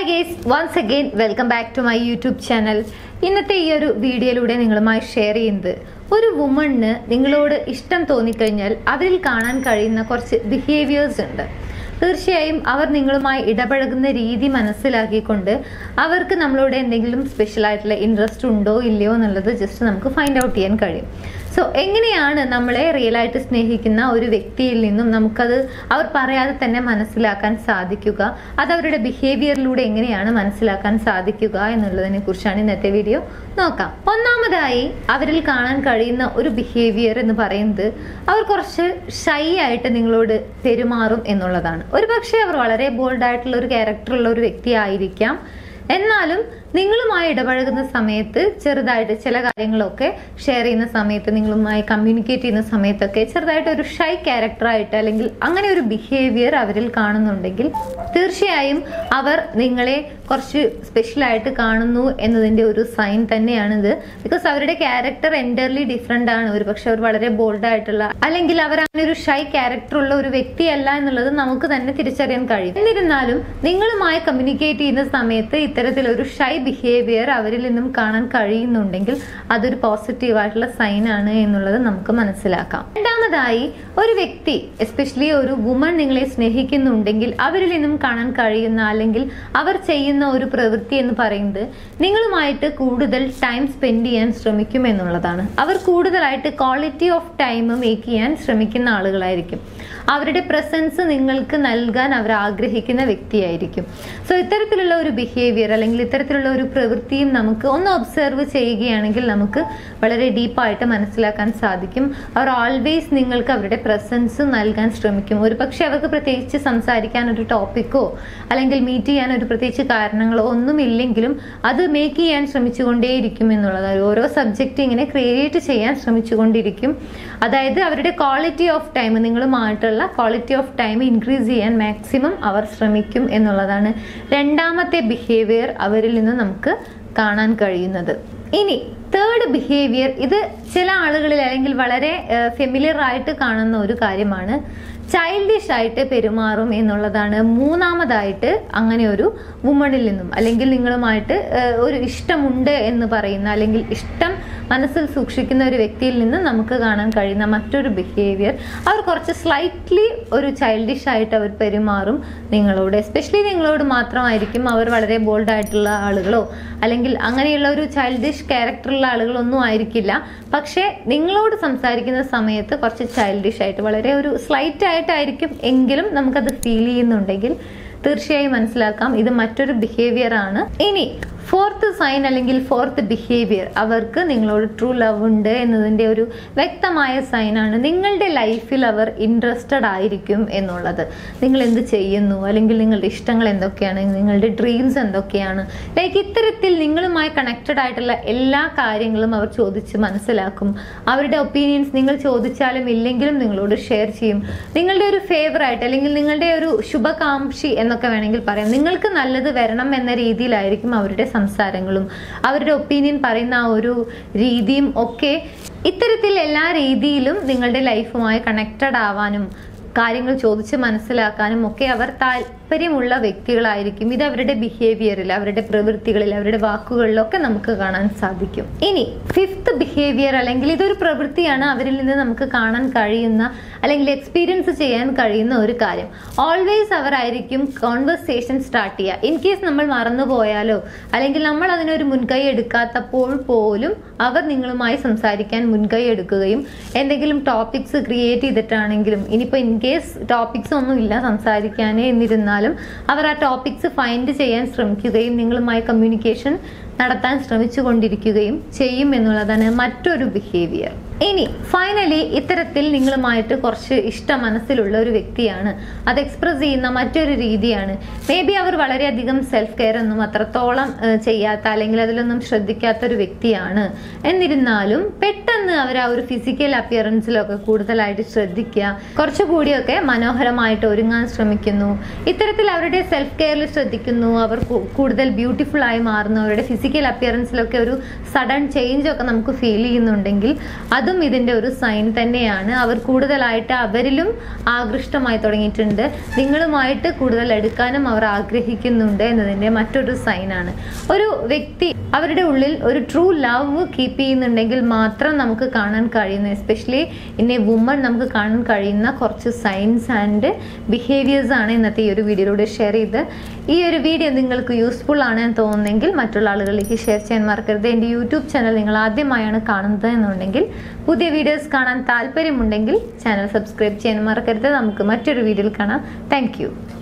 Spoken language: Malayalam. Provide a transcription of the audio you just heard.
guys once again welcome back to my YouTube channel ഇന്നത്തെ ഈ ഒരു വീഡിയോയിലൂടെ നിങ്ങളുമായി ഷെയർ ചെയ്യുന്നത് ഒരു വുമണിന് നിങ്ങളോട് ഇഷ്ടം തോന്നിക്കഴിഞ്ഞാൽ അവരിൽ കാണാൻ കഴിയുന്ന കുറച്ച് ബിഹേവിയേഴ്സ് ഉണ്ട് തീർച്ചയായും അവർ നിങ്ങളുമായി ഇടപഴകുന്ന രീതി മനസ്സിലാക്കിക്കൊണ്ട് അവർക്ക് നമ്മളോട് എന്തെങ്കിലും സ്പെഷ്യൽ ആയിട്ടുള്ള ഇൻട്രസ്റ്റ് ഉണ്ടോ ഇല്ലയോ എന്നുള്ളത് ജസ്റ്റ് നമുക്ക് ഫൈൻഡ് ഔട്ട് ചെയ്യാൻ കഴിയും സോ എങ്ങനെയാണ് നമ്മളെ റിയൽ ആയിട്ട് സ്നേഹിക്കുന്ന ഒരു വ്യക്തിയിൽ നിന്നും നമുക്കത് അവർ പറയാതെ തന്നെ മനസ്സിലാക്കാൻ സാധിക്കുക അത് അവരുടെ ബിഹേവിയറിലൂടെ എങ്ങനെയാണ് മനസ്സിലാക്കാൻ സാധിക്കുക എന്നുള്ളതിനെ കുറിച്ചാണ് ഇന്നത്തെ വീഡിയോ നോക്കാം ഒന്നാമതായി അവരിൽ കാണാൻ കഴിയുന്ന ഒരു ബിഹേവിയർ എന്ന് പറയുന്നത് അവർ കുറച്ച് ഷൈ ആയിട്ട് നിങ്ങളോട് പെരുമാറും എന്നുള്ളതാണ് ഒരു പക്ഷേ അവർ വളരെ ബോൾഡ് ആയിട്ടുള്ള ഒരു ക്യാരക്ടറുള്ള ഒരു വ്യക്തി ആയിരിക്കാം എന്നാലും നിങ്ങളുമായി ഇടപഴകുന്ന സമയത്ത് ചെറുതായിട്ട് ചില കാര്യങ്ങളൊക്കെ ഷെയർ ചെയ്യുന്ന സമയത്ത് നിങ്ങളുമായി കമ്മ്യൂണിക്കേറ്റ് ചെയ്യുന്ന സമയത്തൊക്കെ ചെറുതായിട്ട് ഒരു ഷൈ ക്യാരക്ടറായിട്ട് അല്ലെങ്കിൽ അങ്ങനെ ഒരു ബിഹേവിയർ അവരിൽ കാണുന്നുണ്ടെങ്കിൽ തീർച്ചയായും അവർ നിങ്ങളെ കുറച്ച് സ്പെഷ്യലായിട്ട് കാണുന്നു എന്നതിന്റെ ഒരു സൈൻ തന്നെയാണിത് ബിക്കോസ് അവരുടെ ക്യാരക്ടർ എൻറ്റയർലി ഡിഫറെന്റ് ആണ് ഒരു പക്ഷെ അവർ വളരെ ബോൾഡ് ആയിട്ടുള്ള അല്ലെങ്കിൽ അവർ അങ്ങനെ ഒരു ഷൈ ക്യാരക്ടർ ഉള്ള ഒരു വ്യക്തിയല്ല എന്നുള്ളത് നമുക്ക് തന്നെ തിരിച്ചറിയാൻ കഴിയും എന്നിരുന്നാലും നിങ്ങളുമായി കമ്മ്യൂണിക്കേറ്റ് ചെയ്യുന്ന സമയത്ത് ഇത്തരത്തിലൊരു ഷൈ ബിഹേവിയർ അവരിൽ നിന്നും കാണാൻ കഴിയുന്നുണ്ടെങ്കിൽ അതൊരു പോസിറ്റീവ് ആയിട്ടുള്ള സൈൻ ആണ് എന്നുള്ളത് നമുക്ക് മനസ്സിലാക്കാം രണ്ടാമതായി ഒരു വ്യക്തി എസ്പെഷ്യലി ഒരു വുമൺ നിങ്ങളെ സ്നേഹിക്കുന്നുണ്ടെങ്കിൽ അവരിൽ നിന്നും കാണാൻ കഴിയുന്ന അല്ലെങ്കിൽ അവർ ചെയ്യുന്ന ഒരു പ്രവൃത്തി എന്ന് പറയുന്നത് നിങ്ങളുമായിട്ട് കൂടുതൽ ടൈം സ്പെൻഡ് ചെയ്യാൻ ശ്രമിക്കും എന്നുള്ളതാണ് അവർ കൂടുതലായിട്ട് ക്വാളിറ്റി ഓഫ് ടൈം മേക്ക് ചെയ്യാൻ ശ്രമിക്കുന്ന ആളുകളായിരിക്കും അവരുടെ പ്രസൻസ് നിങ്ങൾക്ക് നൽകാൻ അവർ ആഗ്രഹിക്കുന്ന വ്യക്തിയായിരിക്കും സോ ഇത്തരത്തിലുള്ള ഒരു ബിഹേവിയർ അല്ലെങ്കിൽ ഇത്തരത്തിലുള്ള ഒരു പ്രവൃത്തിയും നമുക്ക് ഒന്ന് ഒബ്സർവ് ചെയ്യുകയാണെങ്കിൽ നമുക്ക് വളരെ ഡീപ്പായിട്ട് മനസ്സിലാക്കാൻ സാധിക്കും അവർ ഓൾവേസ് നിങ്ങൾക്ക് അവരുടെ പ്രസൻസ് നൽകാൻ ശ്രമിക്കും ഒരു പക്ഷെ അവർക്ക് പ്രത്യേകിച്ച് സംസാരിക്കാൻ ഒരു ടോപ്പിക്കോ അല്ലെങ്കിൽ മീറ്റ് ചെയ്യാൻ ഒരു പ്രത്യേകിച്ച് കാരണങ്ങളോ ഒന്നുമില്ലെങ്കിലും അത് മേക്ക് ചെയ്യാൻ ശ്രമിച്ചുകൊണ്ടേയിരിക്കും എന്നുള്ളതാണ് ഓരോ സബ്ജക്റ്റ് ഇങ്ങനെ ക്രിയേറ്റ് ചെയ്യാൻ ശ്രമിച്ചുകൊണ്ടിരിക്കും അതായത് അവരുടെ ക്വാളിറ്റി ഓഫ് ടൈം നിങ്ങളുമായിട്ടുള്ള ക്വാളിറ്റി ഓഫ് ടൈം ഇൻക്രീസ് ചെയ്യാൻ മാക്സിമം അവർ ശ്രമിക്കും എന്നുള്ളതാണ് രണ്ടാമത്തെ ബിഹേവിയർ അവരിൽ നിന്ന് നമുക്ക് കാണാൻ കഴിയുന്നത് ഇനി തേർഡ് ബിഹേവിയർ ഇത് ചില ആളുകളിൽ അല്ലെങ്കിൽ വളരെ ഫെമിലിയർ ആയിട്ട് കാണുന്ന ഒരു കാര്യമാണ് ചൈൽഡിഷ് ആയിട്ട് പെരുമാറും എന്നുള്ളതാണ് മൂന്നാമതായിട്ട് അങ്ങനെ ഒരു വുമണിൽ നിന്നും അല്ലെങ്കിൽ നിങ്ങളുമായിട്ട് ഒരു ഇഷ്ടമുണ്ട് എന്ന് പറയുന്ന അല്ലെങ്കിൽ ഇഷ്ടം മനസ്സിൽ സൂക്ഷിക്കുന്ന ഒരു വ്യക്തിയിൽ നിന്ന് നമുക്ക് കാണാൻ കഴിയുന്ന മറ്റൊരു ബിഹേവിയർ അവർ കുറച്ച് സ്ലൈറ്റ്ലി ഒരു ചൈൽഡിഷ് ആയിട്ട് അവർ പെരുമാറും നിങ്ങളോട് എസ്പെഷ്യലി നിങ്ങളോട് മാത്രമായിരിക്കും അവർ വളരെ ബോൾഡ് ആയിട്ടുള്ള ആളുകളോ അല്ലെങ്കിൽ അങ്ങനെയുള്ള ഒരു ചൈൽഡിഷ് ക്യാരക്ടറുള്ള ആളുകളൊന്നും ആയിരിക്കില്ല പക്ഷേ നിങ്ങളോട് സംസാരിക്കുന്ന സമയത്ത് കുറച്ച് ചൈൽഡിഷ് ആയിട്ട് വളരെ ഒരു സ്ലൈറ്റ് ആയിട്ടായിരിക്കും എങ്കിലും നമുക്കത് ഫീൽ ചെയ്യുന്നുണ്ടെങ്കിൽ തീർച്ചയായും മനസ്സിലാക്കാം ഇത് മറ്റൊരു ബിഹേവിയർ ആണ് ഇനി ഫോർത്ത് സൈൻ അല്ലെങ്കിൽ ഫോർത്ത് ബിഹേവിയർ അവർക്ക് നിങ്ങളോട് ട്രൂ ലവ് ഉണ്ട് എന്നതിൻ്റെ ഒരു വ്യക്തമായ സൈനാണ് നിങ്ങളുടെ ലൈഫിൽ അവർ ഇൻട്രസ്റ്റഡ് ആയിരിക്കും എന്നുള്ളത് നിങ്ങൾ എന്ത് ചെയ്യുന്നു അല്ലെങ്കിൽ നിങ്ങളുടെ ഇഷ്ടങ്ങൾ എന്തൊക്കെയാണ് നിങ്ങളുടെ ഡ്രീംസ് എന്തൊക്കെയാണ് ലൈക്ക് ഇത്തരത്തിൽ നിങ്ങളുമായി കണക്റ്റഡ് ആയിട്ടുള്ള എല്ലാ കാര്യങ്ങളും അവർ ചോദിച്ച് മനസ്സിലാക്കും അവരുടെ ഒപ്പീനിയൻസ് നിങ്ങൾ ചോദിച്ചാലും ഇല്ലെങ്കിലും നിങ്ങളോട് ഷെയർ ചെയ്യും നിങ്ങളുടെ ഒരു ഫേവറായിട്ട് അല്ലെങ്കിൽ നിങ്ങളുടെ ഒരു ശുഭകാംക്ഷി എന്നൊക്കെ വേണമെങ്കിൽ പറയാം നിങ്ങൾക്ക് നല്ലത് വരണം എന്ന രീതിയിലായിരിക്കും അവരുടെ സംസാരങ്ങളും അവരുടെ ഒപ്പീനിയൻ പറയുന്ന ആ ഒരു രീതിയും ഒക്കെ ഇത്തരത്തിൽ എല്ലാ രീതിയിലും നിങ്ങളുടെ ലൈഫുമായി കണക്റ്റഡ് ആവാനും കാര്യങ്ങൾ ചോദിച്ച് മനസ്സിലാക്കാനും ഒക്കെ അവർ താല്പര്യമുള്ള വ്യക്തികളായിരിക്കും ഇത് അവരുടെ ബിഹേവിയറിൽ അവരുടെ പ്രവൃത്തികളിൽ അവരുടെ വാക്കുകളിലൊക്കെ നമുക്ക് കാണാൻ സാധിക്കും ഇനി ഫിഫ്ത്ത് ബിഹേവിയർ അല്ലെങ്കിൽ ഇതൊരു പ്രവൃത്തിയാണ് അവരിൽ നിന്ന് നമുക്ക് കാണാൻ കഴിയുന്ന അല്ലെങ്കിൽ എക്സ്പീരിയൻസ് ചെയ്യാൻ കഴിയുന്ന ഒരു കാര്യം ഓൾവേസ് അവരായിരിക്കും കോൺവെർസേഷൻ സ്റ്റാർട്ട് ചെയ്യുക ഇൻ കേസ് നമ്മൾ മറന്നു പോയാലോ അല്ലെങ്കിൽ നമ്മൾ അതിനൊരു മുൻകൈ എടുക്കാത്തപ്പോൾ പോലും അവർ നിങ്ങളുമായി സംസാരിക്കാൻ മുൻകൈ എടുക്കുകയും എന്തെങ്കിലും ടോപ്പിക്സ് ക്രിയേറ്റ് ചെയ്തിട്ടാണെങ്കിലും ഇനിയിപ്പോൾ ഇൻ കേസ് ടോപ്പിക്സ് ഒന്നും ഇല്ല സംസാരിക്കാനേ എന്നിരുന്നാലും അവർ ആ ടോപ്പിക്സ് ഫൈൻഡ് ചെയ്യാൻ ശ്രമിക്കുകയും നിങ്ങളുമായി കമ്മ്യൂണിക്കേഷൻ നടത്താൻ ശ്രമിച്ചു കൊണ്ടിരിക്കുകയും ചെയ്യും എന്നുള്ളതാണ് മറ്റൊരു ബിഹേവിയർ ഇനി ഫൈനലി ഇത്തരത്തിൽ നിങ്ങളുമായിട്ട് കുറച്ച് ഇഷ്ട മനസ്സിലുള്ള ഒരു വ്യക്തിയാണ് അത് എക്സ്പ്രസ് ചെയ്യുന്ന മറ്റൊരു രീതിയാണ് മേ ബി അവർ വളരെയധികം സെൽഫ് കെയർ ഒന്നും അത്രത്തോളം ചെയ്യാത്ത അല്ലെങ്കിൽ അതിലൊന്നും ശ്രദ്ധിക്കാത്ത ഒരു വ്യക്തിയാണ് എന്നിരുന്നാലും പെട്ടെന്ന് അവർ ആ ഒരു ഫിസിക്കൽ അപ്പിയറൻസിലൊക്കെ കൂടുതലായിട്ട് ശ്രദ്ധിക്കുക കുറച്ചുകൂടിയൊക്കെ മനോഹരമായിട്ട് ഒരുങ്ങാൻ ശ്രമിക്കുന്നു ഇത്തരത്തിൽ അവരുടെ സെൽഫ് കെയറിൽ ശ്രദ്ധിക്കുന്നു അവർ കൂടുതൽ ബ്യൂട്ടിഫുൾ ആയി മാറുന്നു അവരുടെ ഫിസിക്കൽ അപ്പിയറൻസിലൊക്കെ ഒരു സഡൻ ചേഞ്ച് ഒക്കെ നമുക്ക് ഫീൽ ചെയ്യുന്നുണ്ടെങ്കിൽ അത് അതും ഇതിന്റെ ഒരു സൈൻ തന്നെയാണ് അവർ കൂടുതലായിട്ട് അവരിലും ആകൃഷ്ടമായി തുടങ്ങിയിട്ടുണ്ട് നിങ്ങളുമായിട്ട് കൂടുതൽ എടുക്കാനും അവർ ആഗ്രഹിക്കുന്നുണ്ട് എന്നതിന്റെ മറ്റൊരു സൈനാണ് ഒരു വ്യക്തി അവരുടെ ഉള്ളിൽ ഒരു ട്രൂ ലവ് കീപ്പ് ചെയ്യുന്നുണ്ടെങ്കിൽ മാത്രം നമുക്ക് കാണാൻ കഴിയുന്ന എസ്പെഷ്യലി ഇൻ എ വുമൺ നമുക്ക് കാണാൻ കഴിയുന്ന കുറച്ച് സൈൻസ് ആൻഡ് ബിഹേവിയേഴ്സ് ആണ് ഇന്നത്തെ ഈ ഒരു വീഡിയോയിലൂടെ ഷെയർ ചെയ്ത് ഈ ഒരു വീഡിയോ നിങ്ങൾക്ക് യൂസ്ഫുൾ ആണ് എന്ന് തോന്നുന്നെങ്കിൽ മറ്റുള്ള ആളുകളിലേക്ക് ഷെയർ ചെയ്യാൻ മറക്കരുത് എൻ്റെ യൂട്യൂബ് ചാനൽ നിങ്ങൾ ആദ്യമായാണ് കാണുന്നത് എന്നുണ്ടെങ്കിൽ പുതിയ വീഡിയോസ് കാണാൻ താല്പര്യമുണ്ടെങ്കിൽ ചാനൽ സബ്സ്ക്രൈബ് ചെയ്യാൻ മറക്കരുത് നമുക്ക് മറ്റൊരു വീഡിയോയിൽ കാണാം താങ്ക്